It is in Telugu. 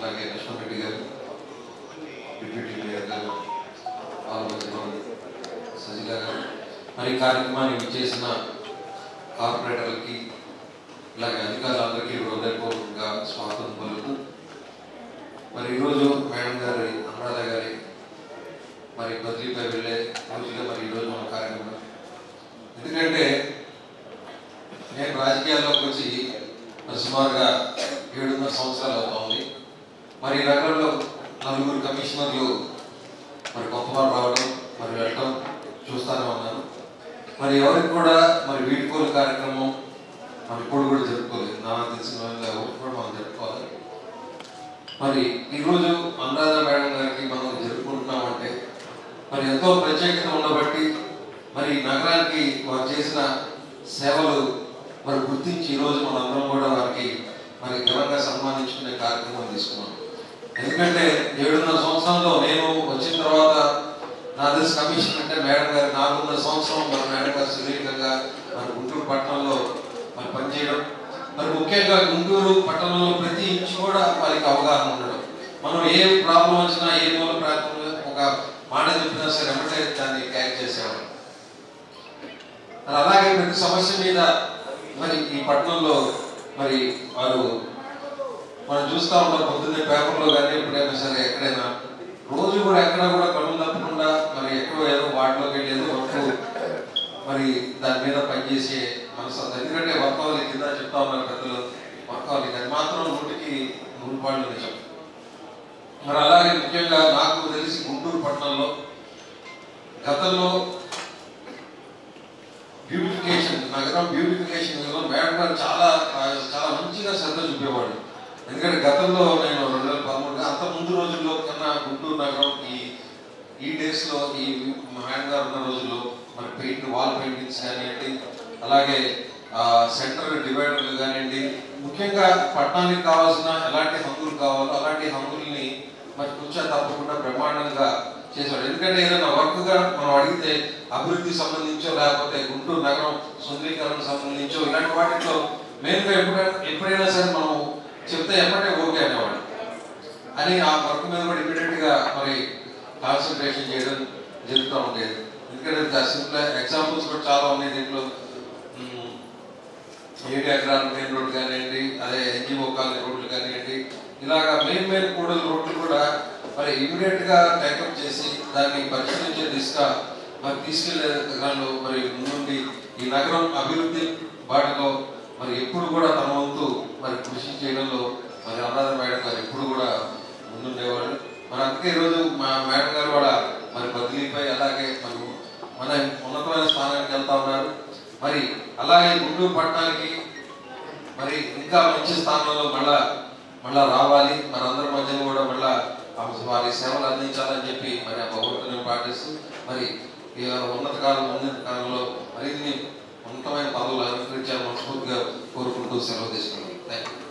అలాగే లక్ష్మణరెడ్డి గారు డిప్యూటీ మేయర్ గారు ఆలోచన సజిల గారు మరి ఈ కార్యక్రమాన్ని విచ్చేసిన కార్పొరేటర్లకి ఇలాగే అధికారులందరికీ హృదయపూర్వకంగా స్వాగతం పలుకు మరి ఈరోజు మేడం గారి అనురాధ గారి మరి బదిలీపై వెళ్ళే రోజుగా మరి ఈరోజు మన కార్యక్రమం ఎందుకంటే నేను రాజకీయాల్లోకి వచ్చి మరి సుమారుగా ఏడున్నర సంవత్సరాలు అవుతోంది మరి ఈ నగరంలో నలుగురు కమిషనర్లు మరి కొత్తవారు రావడం మరి వెళ్ళటం చూస్తూనే ఉన్నాను మరి ఎవరికి కూడా మరి వీడ్కోలు కార్యక్రమం మరి ఇప్పుడు కూడా జరుపుకోలేదు నా తెలిసిన వాళ్ళు ఎవరికి కూడా మనం జరుపుకోవాలి మరి ఈరోజు అనురాధ మేడం గారికి మనం జరుపుకుంటున్నామంటే మరి ఎంతో ప్రత్యేకత ఉండబట్టి మరి ఈ నగరానికి వారు చేసిన సేవలు మరి గుర్తించి ఈరోజు మనందరం కూడా వారికి మరి ఘనంగా సన్మానించుకునే కార్యక్రమం తీసుకున్నాం ఎందుకంటే ఏడున్నర సంవత్సరంలో నేను వచ్చిన తర్వాత నా తెలిసి కమిషన్ అంటే మేడం గారు నాలుగున్నర సంవత్సరం మరి మేడం గారు సుదీర్ఘంగా మరి గుంటూరు పట్టణంలో మరి పనిచేయడం మరి ముఖ్యంగా గుంటూరు పట్టణంలో ప్రతి ఇంచు కూడా వారికి అవగాహన ఉండడం మనం ఏ ప్రాబ్లం వచ్చినా ఏ మూల ప్రాంతంలో ఒక మాట చెప్పినా సరే వెంటనే దాన్ని క్యాచ్ చేసేవాడు మరి అలాగే ప్రతి సమస్య మీద మరి ఈ పట్టణంలో మరి వారు మనం చూస్తా ఉంటాం పొద్దున్నే పేపర్లో కానీ ఎప్పుడైనా సరే ఎక్కడైనా రోజు కూడా ఎక్కడ కూడా కళ్ళు తప్పకుండా మరి ఎక్కడో ఏదో వాటిలోకి వెళ్ళి ఏదో వర్క్ మరి దాని మీద పనిచేసే మనసు అంతా. ఎందుకంటే వర్కవాలి కింద చెప్తా ఉన్నారు పెద్దలు వర్కవాలి అది మాత్రం నూటికి నూరు పాళ్ళు నిజం మరి అలాగే ముఖ్యంగా నాకు తెలిసి గుంటూరు పట్టణంలో గతంలో బ్యూటిఫికేషన్ నగరం బ్యూటిఫికేషన్ మేడం గారు చాలా చాలా మంచిగా శ్రద్ధ చూపేవాడు ఎందుకంటే గతంలో నేను రెండు వేల పదమూడు అంత ముందు రోజుల్లో కన్నా గుంటూరు నగరం ఈ ఈ డేస్ లో ఈ మేడం గారు ఉన్న రోజుల్లో మరి పెయింట్ వాల్ పెయింటింగ్స్ కానివ్వండి అలాగే సెంటర్ డివైడర్లు కానివ్వండి ముఖ్యంగా పట్టణానికి కావాల్సిన ఎలాంటి హంగులు కావాలో అలాంటి హంగుల్ని మరి కొంచెం తప్పకుండా బ్రహ్మాండంగా చేశాడు ఎందుకంటే ఏదైనా వర్క్ గా మనం అడిగితే అభివృద్ధి సంబంధించో లేకపోతే గుంటూరు నగరం సుందరీకరణ సంబంధించో ఇలాంటి వాటిలో మెయిన్గా ఎప్పుడైనా ఎప్పుడైనా సరే మనం చెప్తే ఎప్పటికే ఓకే అనేవాడు అని ఆ వర్క్ మీద కూడా ఇమీడియట్ గా మరి కాన్సన్ట్రేషన్ చేయడం జరుగుతూ ఉండేది ఎందుకంటే సింపుల్ ఎగ్జాంపుల్స్ కూడా చాలా ఉన్నాయి దీంట్లో ఉమ్, ఏడు ఎకరాల మెయిన్ రోడ్ కానివ్వండి అదే ఎన్జిఓ కాలనీ రోడ్లు కానివ్వండి ఇలాగా మెయిన్ మెయిన్ కూడల రోడ్లు కూడా మరి ఇమీడియట్ గా టేకప్ చేసి దాన్ని పరిశీలించే దిశగా మరి తీసుకెళ్లే దానిలో మరి ముందుండి ఈ నగరం అభివృద్ధి బాటలో మరి ఎప్పుడు కూడా తన వంతు మరి కృషి చేయడంలో మరి అనురాధ మేడం గారు ఎప్పుడు కూడా ముందుండేవాళ్ళు మరి అందుకే ఈరోజు మా మేడం గారు కూడా మరి బదిలీపై అలాగే మరి మన ఉన్నతమైన స్థానానికి వెళ్తా ఉన్నారు మరి అలాగే గుంటూరు పట్టణానికి మరి ఇంకా మంచి స్థానంలో మళ్ళా మళ్ళా రావాలి మనందరి మధ్యన కూడా మళ్ళా ఆ వారి సేవలు అందించాలని చెప్పి మరి ఆ భగవంతుని పాటిస్తూ మరి ఈ ఉన్నత కాలం ఉన్నత కాలంలో మరిన్ని ఉన్నతమైన పదవులు అలంకరించాలని మనస్ఫూర్తిగా కోరుకుంటూ సెలవు తీసుకున్నాను థ్యాంక్ యూ